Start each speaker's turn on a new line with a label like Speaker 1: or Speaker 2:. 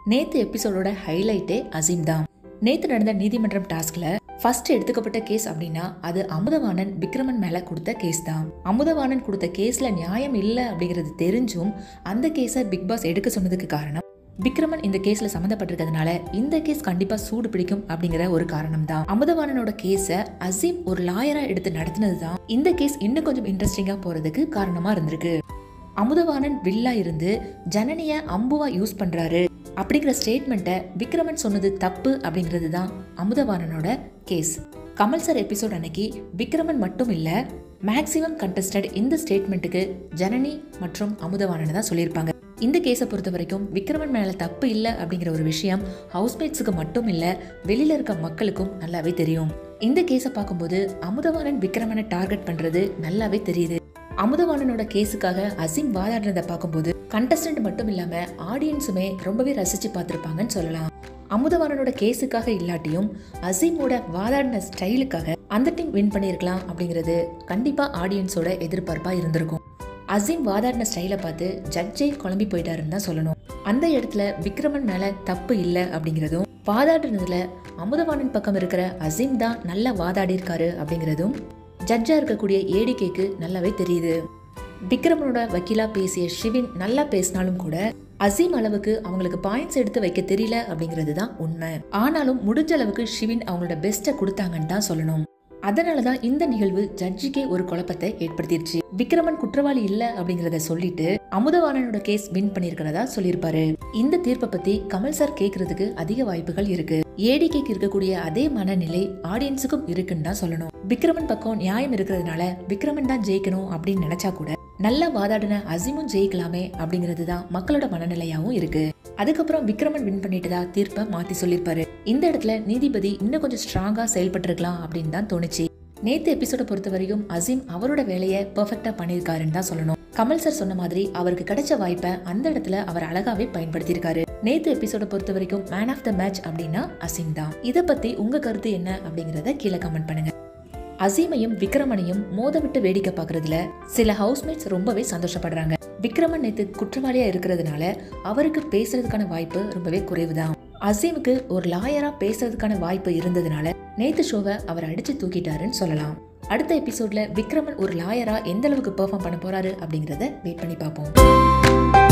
Speaker 1: நேத்து எபிசோடோட ஹைலைட்டே அசீம் தான் நேத்து நடந்த நீதிமன்றம் டாஸ்க்ல ஃபர்ஸ்ட் எடுத்துக்கப்பட்ட கேஸ் அப்படின்னா அது அமுதவாணன் விக்ரமன் மேல கொடுத்த கேஸ் தான் அமுதவாணன் கொடுத்த கேஸ்ல நியாயம் இல்லை அப்படிங்கிறது தெரிஞ்சும் அந்த கேஸை பிக் பாஸ் எடுக்க சொன்னதுக்கு காரணம் விக்ரமன் இந்த கேஸ்ல சம்மந்தப்பட்டிருக்கிறதுனால இந்த கேஸ் கண்டிப்பா சூடு பிடிக்கும் அப்படிங்கிற ஒரு காரணம் தான் அமுதவாணனோட கேஸ அசீம் ஒரு லாயரா எடுத்து நடத்தினது தான் இந்த கேஸ் இன்னும் கொஞ்சம் இன்ட்ரெஸ்டிங்கா போறதுக்கு காரணமா இருந்திருக்கு அமுதவாணன் வில்லா இருந்து ஜனனிய அம்புவா யூஸ் பண்றாரு அப்படிங்கிற ஸ்டேட்மெண்ட்டை விக்ரமன் சொன்னது தப்பு அப்படிங்கிறது தான் அமுதவாணனோட கேஸ் கமல் சார் எபிசோட் அன்னைக்கு விக்ரமன் மட்டும் இல்ல மேக்சிமம் கண்டஸ்டட் இந்த ஸ்டேட்மெண்ட்டுக்கு ஜனனி மற்றும் அமுதவாணன் தான் சொல்லியிருப்பாங்க இந்த கேஸை பொறுத்த வரைக்கும் விக்ரமன் மேல தப்பு இல்லை அப்படிங்கிற ஒரு விஷயம் ஹவுஸ்மேட்ஸுக்கு மட்டும் இல்ல வெளியில இருக்க மக்களுக்கும் நல்லாவே தெரியும் இந்த கேஸை பார்க்கும்போது அமுதவாணன் விக்ரமனை டார்கெட் பண்றது நல்லாவே தெரியுது அமுதவாணனோட கேஸுக்காக அசீம் வாதாடுறத பார்க்கும்போது கண்டஸ்டன்ட் மட்டும் இல்லாம ஆடியன்ஸுமே ரொம்பவே ரசிச்சு பார்த்திருப்பாங்கன்னு சொல்லலாம் அமுதவாணனோட கேஸுக்காக இல்லாட்டியும் அசீமோட வாதாடின ஸ்டைலுக்காக அந்த டீம் வின் பண்ணியிருக்கலாம் அப்படிங்கிறது கண்டிப்பா ஆடியன்ஸோட எதிர்பார்ப்பா இருந்திருக்கும் அசீம் வாதாடின ஸ்டைலை பார்த்து ஜட்ஜே குழம்பி போயிட்டாருன்னு தான் சொல்லணும் அந்த இடத்துல விக்ரமன் மேல தப்பு இல்லை அப்படிங்கிறதும் வாதாடுனதுல அமுதவாணன் பக்கம் இருக்கிற அசீம் தான் நல்லா வாதாடி இருக்காரு அப்படிங்கிறதும் ஜட்ஜா இருக்கக்கூடிய ஏடிகேக்கு நல்லாவே தெரியுது விக்ரமனோட வக்கீலா பேசிய ஷிவின் நல்லா பேசினாலும் கூட அசீம் அளவுக்கு அவங்களுக்கு பாயிண்ட்ஸ் எடுத்து வைக்க தெரியல அப்படிங்கிறது தான் உண்மை ஆனாலும் முடிஞ்ச அளவுக்கு ஷிவின் அவங்களோட பெஸ்ட்டை கொடுத்தாங்கன்னு தான் சொல்லணும் அதனாலதான் இந்த நிகழ்வு ஜட்ஜிக்கே ஒரு குழப்பத்தை ஏற்படுத்திருச்சு விக்ரமன் குற்றவாளி இல்ல அப்படிங்கறத சொல்லிட்டு அமுதவாணனோட கேஸ் வின் பண்ணிருக்கிறதா சொல்லியிருப்பாரு இந்த தீர்ப்பை பத்தி கமல் சார் கேக்குறதுக்கு அதிக வாய்ப்புகள் இருக்கு ஏடிகேக்கு இருக்கக்கூடிய அதே மனநிலை ஆடியன்ஸுக்கும் இருக்குன்னு தான் சொல்லணும் விக்ரமன் பக்கம் நியாயம் இருக்கிறதுனால விக்ரமன் தான் ஜெயிக்கணும் அப்படின்னு நினைச்சா கூட நல்லா வாதாடின அசீமும் ஜெயிக்கலாமே அப்படிங்கிறது தான் மக்களோட மனநிலையாவும் இருக்கு அதுக்கப்புறம் விக்ரமன் வின் பண்ணிட்டதா தீர்ப்பை மாத்தி சொல்லியிருப்பாரு இந்த இடத்துல நீதிபதி இன்னும் கொஞ்சம் ஸ்ட்ராங்கா செயல்பட்டிருக்கலாம் அப்படின்னு தான் தோணுச்சு நேத்து எபிசோட பொறுத்த வரைக்கும் அசீம் அவரோட வேலையை பெர்ஃபெக்டா பண்ணியிருக்காருன்னு தான் சொல்லணும் கமல் சார் சொன்ன மாதிரி அவருக்கு கிடைச்ச வாய்ப்பை அந்த இடத்துல அவர் அழகாவே பயன்படுத்தியிருக்காரு நேத்து எபிசோட பொறுத்த வரைக்கும் மேன் ஆஃப் த மேட்ச் அப்படின்னா அசீம் தான் இதை பத்தி உங்க கருத்து என்ன அப்படிங்கறத கீழே கமெண்ட் பண்ணுங்க அசீமையும் விக்ரமனையும் மோத விட்டு வேடிக்கை பார்க்கறதுல சில ஹவுஸ்மேட்ஸ் ரொம்பவே சந்தோஷப்படுறாங்க விக்ரமன் நேத்து குற்றவாளியா இருக்கிறதுனால அவருக்கு பேசுறதுக்கான வாய்ப்பு ரொம்பவே குறைவுதான் அசீமுக்கு ஒரு லாயரா பேசுறதுக்கான வாய்ப்பு இருந்ததுனால நேத்து ஷோவை அவர் அடிச்சு தூக்கிட்டாருன்னு சொல்லலாம் அடுத்த எபிசோட்ல விக்ரமன் ஒரு லாயரா எந்த அளவுக்கு பெர்ஃபார்ம் பண்ண போறாரு அப்படிங்கறத வெயிட் பண்ணி பார்ப்போம்